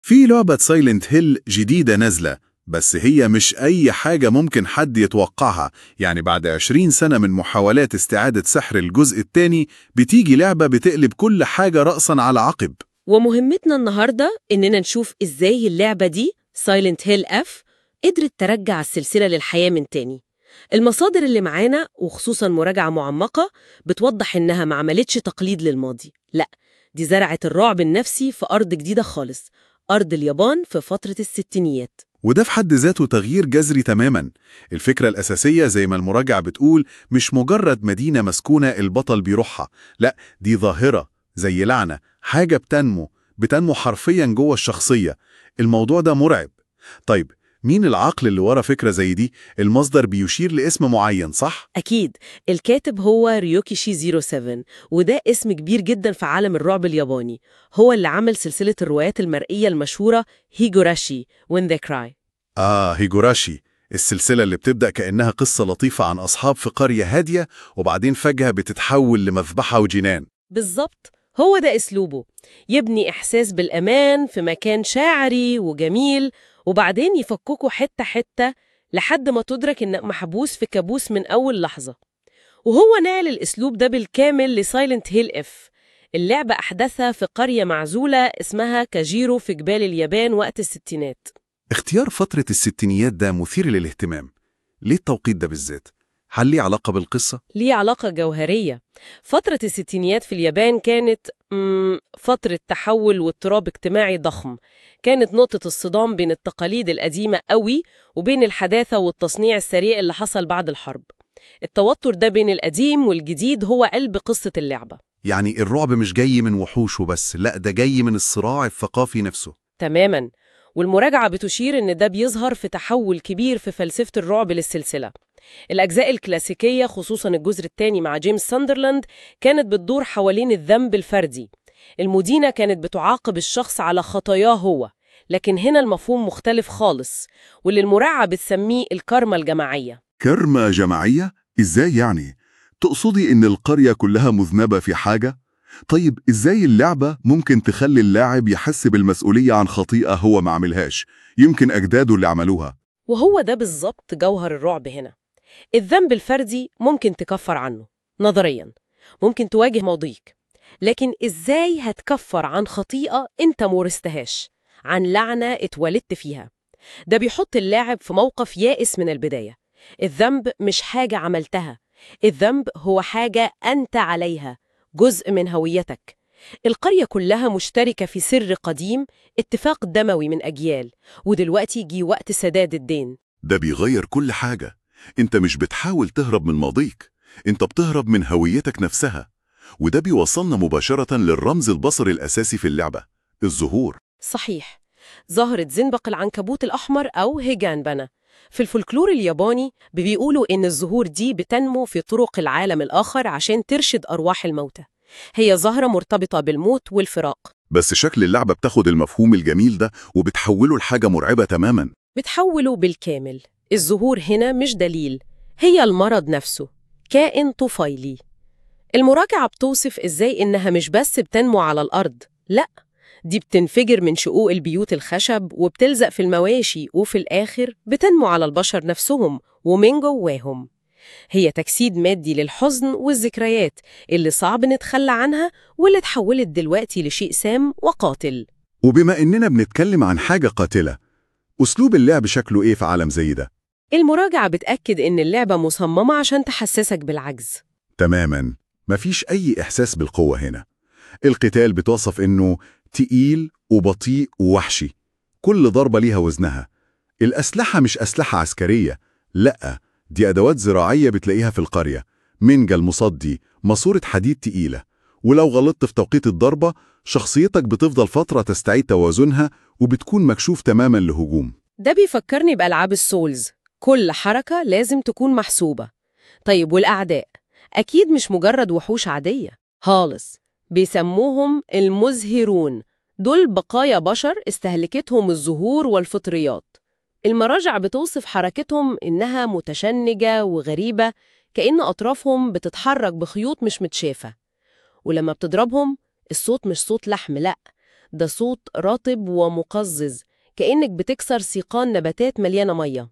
في لعبة سايلنت هيل جديدة نازلة بس هي مش أي حاجة ممكن حد يتوقعها يعني بعد 20 سنة من محاولات استعادة سحر الجزء الثاني بتيجي لعبة بتقلب كل حاجة رأسا على عقب ومهمتنا النهاردة إننا نشوف إزاي اللعبة دي سايلنت هيل اف قدرت ترجع السلسلة للحياة من تاني المصادر اللي معانا وخصوصا مراجعة معمقة بتوضح إنها ما عملتش تقليد للماضي لا دي زرعت الرعب النفسي في أرض جديدة خالص أرض اليابان في فترة الستينيات وده في حد ذاته تغيير جذري تماما الفكرة الأساسية زي ما المراجعة بتقول مش مجرد مدينة مسكونة البطل بيروحها لا دي ظاهرة زي لعنة حاجة بتنمو بتنمو حرفيا جوه الشخصية الموضوع ده مرعب طيب مين العقل اللي ورا فكرة زي دي المصدر بيشير لاسم معين صح؟ أكيد الكاتب هو ريوكيشي 07 وده اسم كبير جدا في عالم الرعب الياباني هو اللي عمل سلسلة الروايات المرئية المشهورة هيجوراشي When They Cry آه هيجوراشي السلسلة اللي بتبدأ كأنها قصة لطيفة عن أصحاب في قرية هادية وبعدين فجأة بتتحول لمذبحة وجنان بالظبط هو ده أسلوبه يبني إحساس بالأمان في مكان شاعري وجميل وبعدين يفككوا حتة حتة لحد ما تدرك إنك محبوس في كابوس من أول لحظة وهو نقل الأسلوب ده بالكامل لسايلنت هيل اف اللعبة أحدثها في قرية معزولة اسمها كاجيرو في جبال اليابان وقت الستينات اختيار فترة الستينيات ده مثير للاهتمام ليه التوقيت ده بالذات؟ هل ليه علاقة بالقصة؟ ليه علاقة جوهرية فترة الستينيات في اليابان كانت مم، فترة تحول واضطراب اجتماعي ضخم كانت نقطة الصدام بين التقاليد القديمة قوي وبين الحداثة والتصنيع السريع اللي حصل بعد الحرب التوتر ده بين القديم والجديد هو قلب قصة اللعبة يعني الرعب مش جاي من وحوش وبس لا ده جاي من الصراع الثقافي نفسه تماما والمراجعة بتشير إن ده بيظهر في تحول كبير في فلسفة الرعب للسلسلة الأجزاء الكلاسيكية خصوصا الجزء الثاني مع جيمس ساندرلاند كانت بتدور حوالين الذنب الفردي المدينة كانت بتعاقب الشخص على خطاياه هو لكن هنا المفهوم مختلف خالص واللي المراجعة بتسميه الكارما الجماعية كرمة جماعية؟ إزاي يعني؟ تقصدي إن القرية كلها مذنبة في حاجة؟ طيب إزاي اللعبة ممكن تخلي اللاعب يحس بالمسؤولية عن خطيئة هو ما عملهاش؟ يمكن أجداده اللي عملوها وهو ده بالظبط جوهر الرعب هنا الذنب الفردي ممكن تكفر عنه نظريا ممكن تواجه ماضيك لكن ازاي هتكفر عن خطيئة انت مورستهاش عن لعنة اتولدت فيها ده بيحط اللاعب في موقف يائس من البداية الذنب مش حاجة عملتها الذنب هو حاجة أنت عليها جزء من هويتك القرية كلها مشتركة في سر قديم اتفاق دموي من أجيال ودلوقتي جي وقت سداد الدين ده بيغير كل حاجة أنت مش بتحاول تهرب من ماضيك أنت بتهرب من هويتك نفسها وده بيوصلنا مباشرة للرمز البصري الأساسي في اللعبة الظهور صحيح ظهرت زنبق العنكبوت الأحمر أو هيجانبانا في الفولكلور الياباني بيقولوا إن الزهور دي بتنمو في طرق العالم الآخر عشان ترشد أرواح الموتى هي ظاهرة مرتبطة بالموت والفراق بس شكل اللعبة بتاخد المفهوم الجميل ده وبتحوله لحاجة مرعبة تماما بتحوله بالكامل الظهور هنا مش دليل هي المرض نفسه كائن طفيلي المراجعة بتوصف إزاي إنها مش بس بتنمو على الأرض لأ دي بتنفجر من شقوق البيوت الخشب وبتلزق في المواشي وفي الآخر بتنمو على البشر نفسهم ومن جواهم هي تجسيد مادي للحزن والذكريات اللي صعب نتخلى عنها واللي اتحولت دلوقتي لشيء سام وقاتل وبما إننا بنتكلم عن حاجة قاتلة أسلوب اللعب شكله إيه في عالم زي ده؟ المراجعة بتأكد إن اللعبة مصممة عشان تحسسك بالعجز تماما مفيش أي إحساس بالقوة هنا القتال بتوصف إنه تقيل وبطيء ووحشي كل ضربة ليها وزنها الأسلحة مش أسلحة عسكرية لأ دي أدوات زراعية بتلاقيها في القرية منجل مصدي ماسورة حديد تقيلة ولو غلطت في توقيت الضربة شخصيتك بتفضل فترة تستعيد توازنها وبتكون مكشوف تماما لهجوم ده بيفكرني بألعاب السولز كل حركة لازم تكون محسوبة طيب والأعداء أكيد مش مجرد وحوش عادية خالص بيسموهم المزهرون دول بقايا بشر استهلكتهم الزهور والفطريات المراجع بتوصف حركتهم إنها متشنجة وغريبة كأن أطرافهم بتتحرك بخيوط مش متشافة ولما بتضربهم الصوت مش صوت لحم لأ ده صوت رطب ومقزز كأنك بتكسر سيقان نباتات مليانة مية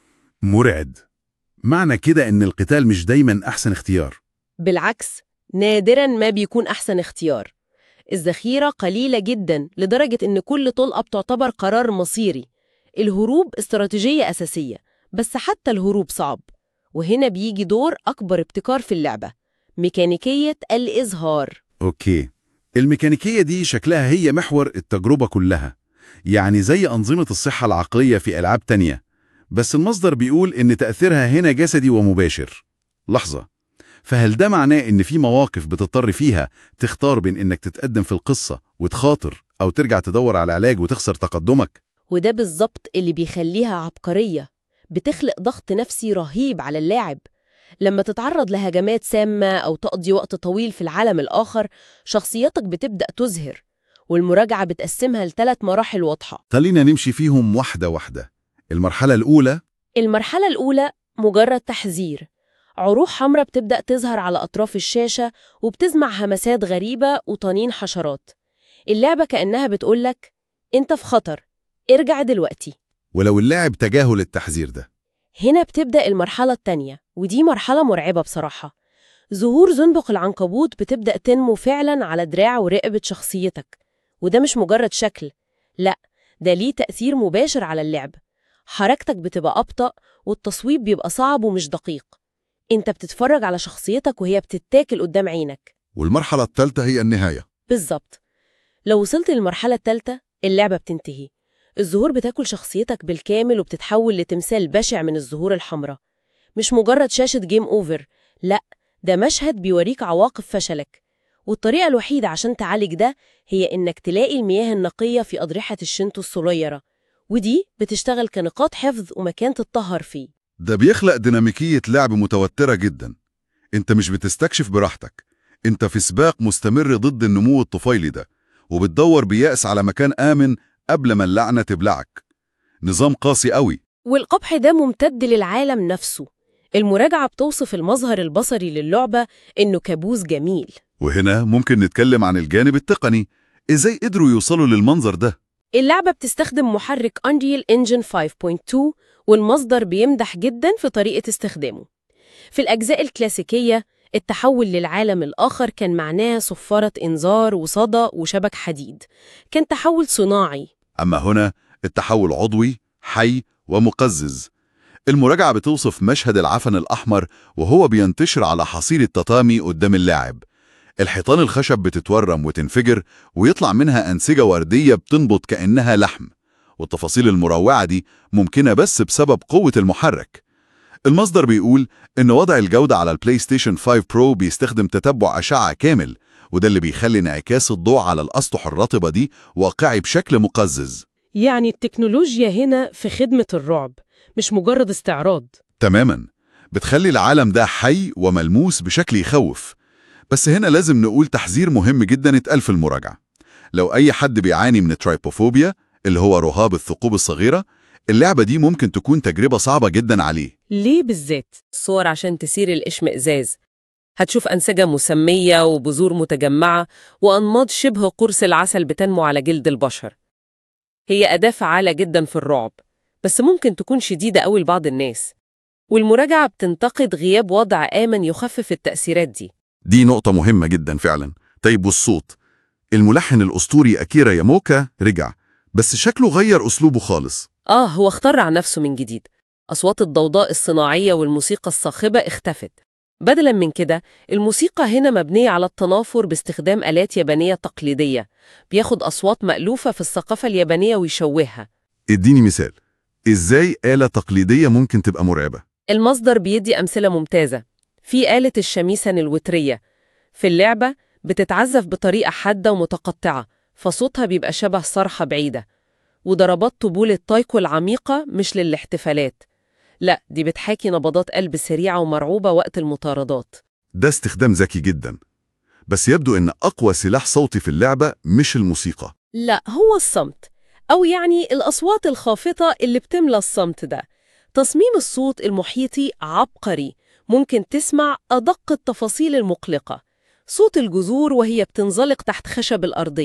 مرعد معنى كده إن القتال مش دايما أحسن اختيار بالعكس نادرا ما بيكون أحسن اختيار الذخيرة قليلة جدا لدرجة إن كل طلقة بتعتبر قرار مصيري الهروب استراتيجية أساسية بس حتى الهروب صعب وهنا بيجي دور أكبر ابتكار في اللعبة ميكانيكية الإظهار أوكي الميكانيكية دي شكلها هي محور التجربة كلها يعني زي أنظمة الصحة العقلية في ألعاب تانية بس المصدر بيقول إن تأثيرها هنا جسدي ومباشر لحظة فهل ده معناه إن في مواقف بتضطر فيها تختار بين إنك تتقدم في القصة وتخاطر أو ترجع تدور على علاج وتخسر تقدمك؟ وده بالظبط اللي بيخليها عبقرية بتخلق ضغط نفسي رهيب على اللاعب لما تتعرض لهجمات سامة أو تقضي وقت طويل في العالم الآخر شخصيتك بتبدأ تزهر والمراجعة بتقسمها لثلاث مراحل واضحة خلينا نمشي فيهم واحدة واحدة المرحلة الأولى المرحلة الأولى مجرد تحذير عروق حمراء بتبدأ تظهر على أطراف الشاشة وبتسمع همسات غريبة وطنين حشرات اللعبة كأنها بتقولك أنت في خطر ارجع دلوقتي ولو اللاعب تجاهل التحذير ده هنا بتبدأ المرحلة التانية ودي مرحلة مرعبة بصراحة ظهور زنبق العنكبوت بتبدأ تنمو فعلا على دراع ورقبة شخصيتك وده مش مجرد شكل لا ده ليه تأثير مباشر على اللعب حركتك بتبقى أبطأ والتصويب بيبقى صعب ومش دقيق انت بتتفرج على شخصيتك وهي بتتاكل قدام عينك والمرحلة الثالثة هي النهاية بالظبط لو وصلت للمرحلة الثالثة اللعبة بتنتهي الزهور بتاكل شخصيتك بالكامل وبتتحول لتمثال بشع من الزهور الحمراء مش مجرد شاشة جيم أوفر لا ده مشهد بيوريك عواقب فشلك والطريقة الوحيدة عشان تعالج ده هي إنك تلاقي المياه النقية في أضرحة الشنتو الصغيرة ودي بتشتغل كنقاط حفظ ومكان تتطهر فيه ده بيخلق ديناميكية لعب متوترة جدا انت مش بتستكشف براحتك انت في سباق مستمر ضد النمو الطفيلي ده وبتدور بيأس على مكان آمن قبل ما اللعنة تبلعك نظام قاسي قوي والقبح ده ممتد للعالم نفسه المراجعة بتوصف المظهر البصري للعبة إنه كابوس جميل وهنا ممكن نتكلم عن الجانب التقني ازاي قدروا يوصلوا للمنظر ده اللعبة بتستخدم محرك Unreal Engine 5.2 والمصدر بيمدح جدا في طريقة استخدامه في الأجزاء الكلاسيكية التحول للعالم الآخر كان معناه صفارة إنذار وصدى وشبك حديد كان تحول صناعي أما هنا التحول عضوي حي ومقزز المراجعة بتوصف مشهد العفن الأحمر وهو بينتشر على حصير التطامي قدام اللاعب الحيطان الخشب بتتورم وتنفجر ويطلع منها أنسجة وردية بتنبض كأنها لحم والتفاصيل المروعة دي ممكنة بس بسبب قوة المحرك المصدر بيقول إن وضع الجودة على البلاي ستيشن 5 برو بيستخدم تتبع أشعة كامل وده اللي بيخلي انعكاس الضوء على الأسطح الرطبة دي واقعي بشكل مقزز يعني التكنولوجيا هنا في خدمة الرعب مش مجرد استعراض تماما بتخلي العالم ده حي وملموس بشكل يخوف بس هنا لازم نقول تحذير مهم جدا اتقال في المراجعة لو أي حد بيعاني من الترايبوفوبيا اللي هو رهاب الثقوب الصغيرة اللعبة دي ممكن تكون تجربة صعبة جدا عليه ليه بالذات؟ صور عشان تثير الإشمئزاز هتشوف أنسجة مسمية وبذور متجمعة وأنماط شبه قرص العسل بتنمو على جلد البشر هي أداة فعالة جدا في الرعب بس ممكن تكون شديدة أوي لبعض الناس والمراجعة بتنتقد غياب وضع آمن يخفف التأثيرات دي دي نقطة مهمة جدا فعلا طيب والصوت الملحن الأسطوري أكيرا ياموكا رجع بس شكله غير أسلوبه خالص آه هو اخترع نفسه من جديد أصوات الضوضاء الصناعية والموسيقى الصاخبة اختفت بدلاً من كده الموسيقى هنا مبنية على التنافر باستخدام آلات يابانية تقليدية بياخد أصوات مألوفة في الثقافة اليابانية ويشوهها اديني مثال إزاي آلة تقليدية ممكن تبقى مرعبة المصدر بيدي أمثلة ممتازة في آلة الشميسن الوترية في اللعبة بتتعزف بطريقة حادة ومتقطعة فصوتها بيبقى شبه صرخة بعيدة وضربات طبول التايكو العميقة مش للاحتفالات لا دي بتحاكي نبضات قلب سريعة ومرعوبة وقت المطاردات ده استخدام ذكي جدا بس يبدو إن أقوى سلاح صوتي في اللعبة مش الموسيقى لا هو الصمت أو يعني الأصوات الخافتة اللي بتملى الصمت ده تصميم الصوت المحيطي عبقري ممكن تسمع أدق التفاصيل المقلقة صوت الجذور وهي بتنزلق تحت خشب الأرضية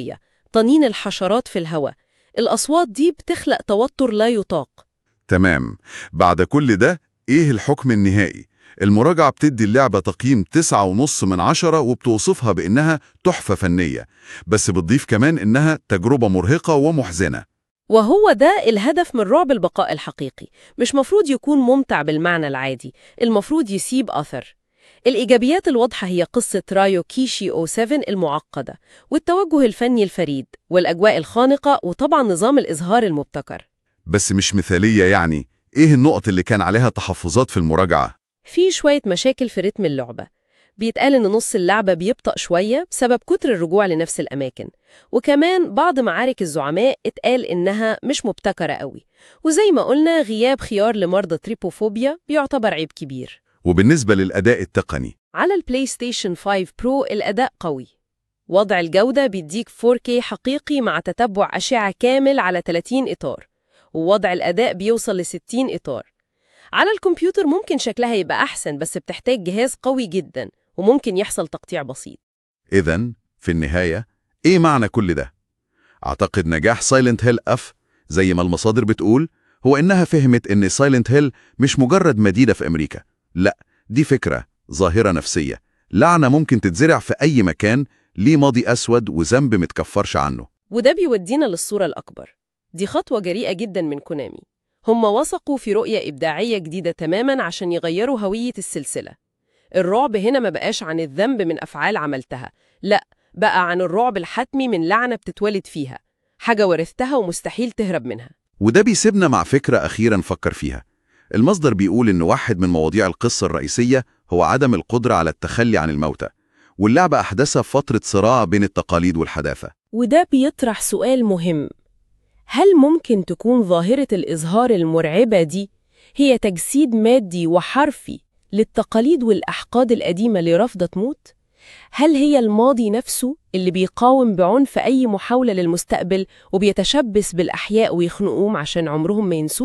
طنين الحشرات في الهواء الأصوات دي بتخلق توتر لا يطاق تمام بعد كل ده إيه الحكم النهائي؟ المراجعة بتدي اللعبة تقييم 9.5 من عشرة وبتوصفها بإنها تحفة فنية بس بتضيف كمان إنها تجربة مرهقة ومحزنة وهو ده الهدف من رعب البقاء الحقيقي مش مفروض يكون ممتع بالمعنى العادي المفروض يسيب أثر الإيجابيات الواضحة هي قصة رايو كيشي أو 7 المعقدة والتوجه الفني الفريد والأجواء الخانقة وطبعا نظام الإظهار المبتكر بس مش مثالية يعني إيه النقط اللي كان عليها تحفظات في المراجعة؟ في شوية مشاكل في رتم اللعبة بيتقال إن نص اللعبة بيبطأ شوية بسبب كتر الرجوع لنفس الأماكن وكمان بعض معارك الزعماء اتقال إنها مش مبتكرة قوي وزي ما قلنا غياب خيار لمرضى تريبوفوبيا بيعتبر عيب كبير وبالنسبة للأداء التقني على البلاي ستيشن 5 برو الأداء قوي وضع الجودة بيديك 4K حقيقي مع تتبع أشعة كامل على 30 إطار ووضع الأداء بيوصل ل 60 إطار على الكمبيوتر ممكن شكلها يبقى أحسن بس بتحتاج جهاز قوي جدا وممكن يحصل تقطيع بسيط إذن في النهاية إيه معنى كل ده؟ أعتقد نجاح سايلنت هيل أف زي ما المصادر بتقول هو إنها فهمت إن سايلنت هيل مش مجرد مدينة في أمريكا لا دي فكرة ظاهرة نفسية لعنة ممكن تتزرع في أي مكان ليه ماضي أسود وذنب متكفرش عنه وده بيودينا للصورة الأكبر دي خطوة جريئة جدا من كونامي هم وثقوا في رؤية إبداعية جديدة تماما عشان يغيروا هوية السلسلة الرعب هنا ما بقاش عن الذنب من أفعال عملتها لا بقى عن الرعب الحتمي من لعنة بتتولد فيها حاجة ورثتها ومستحيل تهرب منها وده بيسيبنا مع فكرة أخيرة نفكر فيها المصدر بيقول إن واحد من مواضيع القصة الرئيسية هو عدم القدرة على التخلي عن الموتى واللعبة أحدثها في فترة صراع بين التقاليد والحداثة وده بيطرح سؤال مهم هل ممكن تكون ظاهرة الإظهار المرعبة دي هي تجسيد مادي وحرفي للتقاليد والأحقاد القديمة اللي رافضة تموت؟ هل هي الماضي نفسه اللي بيقاوم بعنف أي محاولة للمستقبل وبيتشبث بالأحياء ويخنقوهم عشان عمرهم ما ينسوه؟